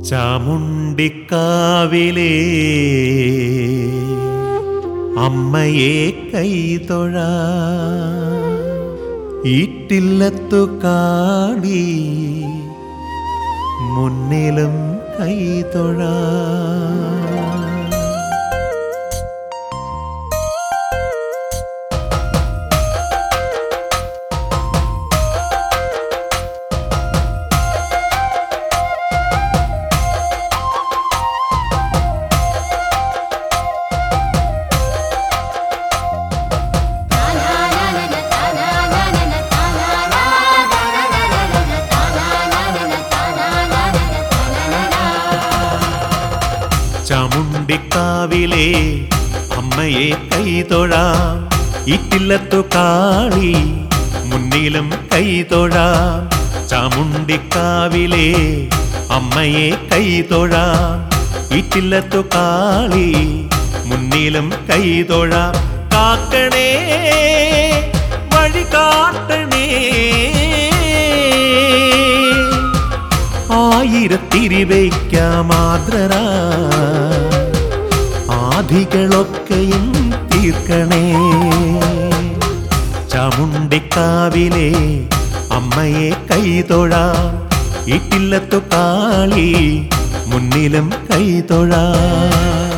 ചാമുണ്ടിക്കാവിലേ അമ്മയെ കൈതൊഴ ഈറ്റില്ലത്തു കാടി മുന്നിലും കൈതൊഴ ചാമുണ്ടിക്കാവിലെ അമ്മയെ കൈതൊഴാം ഈറ്റില്ലത്തു കാളി മുന്നിലും കൈതൊഴാം ചാമുണ്ടിക്കാവിലെ അമ്മയെ കൈതൊഴാം ഈറ്റില്ലത്തു കാളി മുന്നിലും കൈതൊഴാം കാക്കണേ വഴി കാട്ടണേ ആയിരത്തിരിവയ്ക്കാം ആദ്രരാ ആധികളൊക്കെയും തീർക്കണേ ചാമുണ്ടിക്കാവിലെ അമ്മയെ കൈതൊഴാം ഈട്ടില്ലത്തു കാളി മുന്നിലും കൈതൊഴാം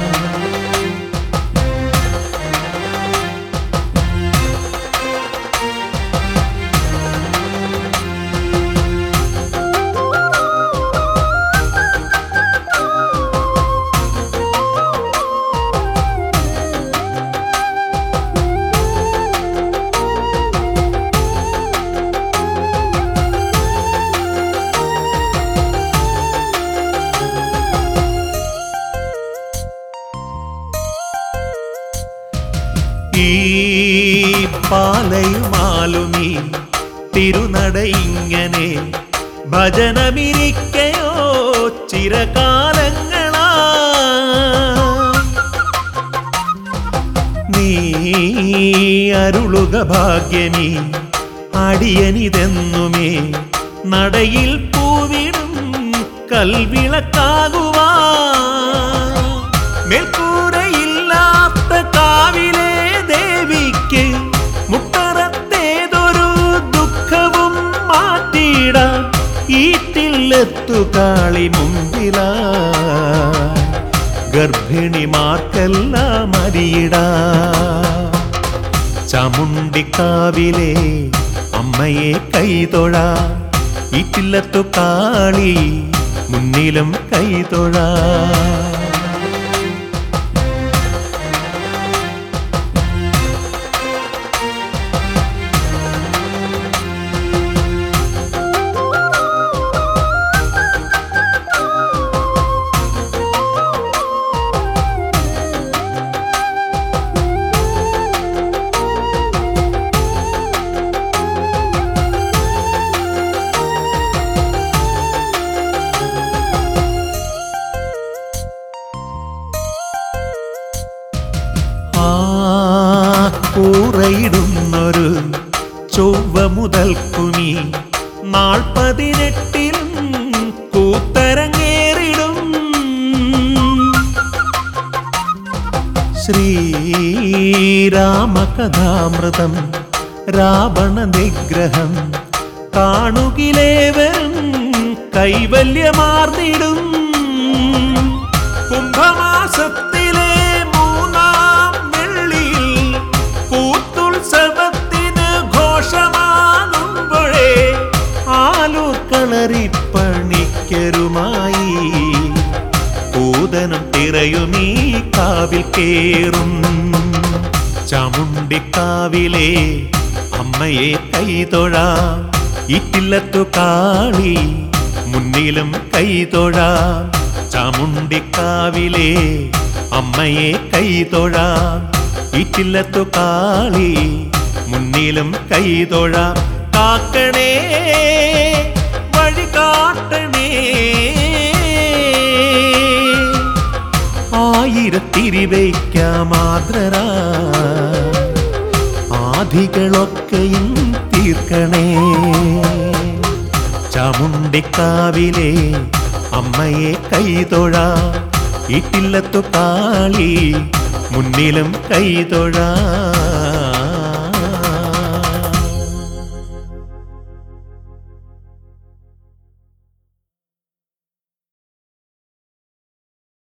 ഈ പാലയുമാലുമീ തിരുനട ഇങ്ങനെ ഭജനമിരിക്കയോ ചിരകാലങ്ങളാ നീ അരുളുക ഭാഗ്യമീ അടിയനിതെന്നുമേ നടയിൽ പൂവിടും കൽവിളക്കാകുവാ മേൽക്കൂരയില്ലാത്ത കാവിലെ ദേവിക്ക് മുട്ടറത്തേതൊരു ദുഃഖവും മാറ്റിയിടാം ഈറ്റില്ലെത്തു കാളി മുമ്പിലാ ഗർഭിണിമാർക്കെല്ലാം അരിയിടാ ചാമുണ്ടിക്കാവിലെ അമ്മയെ കൈതൊഴ ഈറ്റില്ലത്തു കാളി മുന്നിലും കൈതൊഴ ആ കൂറയിടുന്നൊരു ചൊവ്വ മുതൽക്കുനി നാൾ പതിനെട്ടിലും കൂത്തരങ്ങേറിടും ശ്രീരാമകഥാമൃതം രാവണ നിഗ്രഹം കാണുകിലേവരും കൈവല്യമാർന്നിടും കുംഭമാസത്തിലെ മൂന്നാം വെള്ളിയിൽ കൂത്തുത്സവത്തിന് ഘോഷമാകുമ്പോഴേ ആലൂർ കളറിപ്പണിക്കരുമായി പൂതനം തിറയുമീ കാവിൽ കേറും ചാമുണ്ടിക്കാവിലെ അമ്മയെ കൈതൊഴാം ഈറ്റില്ലത്തു കാളി മുന്നിലും കൈതൊഴാം ചാമുണ്ടിക്കാവിലെ അമ്മയെ കൈതൊഴാം ഈറ്റില്ലത്തു കാളി മുന്നിലും കൈതൊഴാം കാക്കണേ വഴി കാട്ടണേ ആയിരത്തിരിവയ്ക്കാം ആദ്രരാ ആധികളൊക്കെയും തീർക്കണേ ചാമുണ്ടിക്കാവിലെ അമ്മയെ കൈതൊഴാ ഇട്ടില്ലത്തു കാളി മുന്നിലും കൈതൊഴാ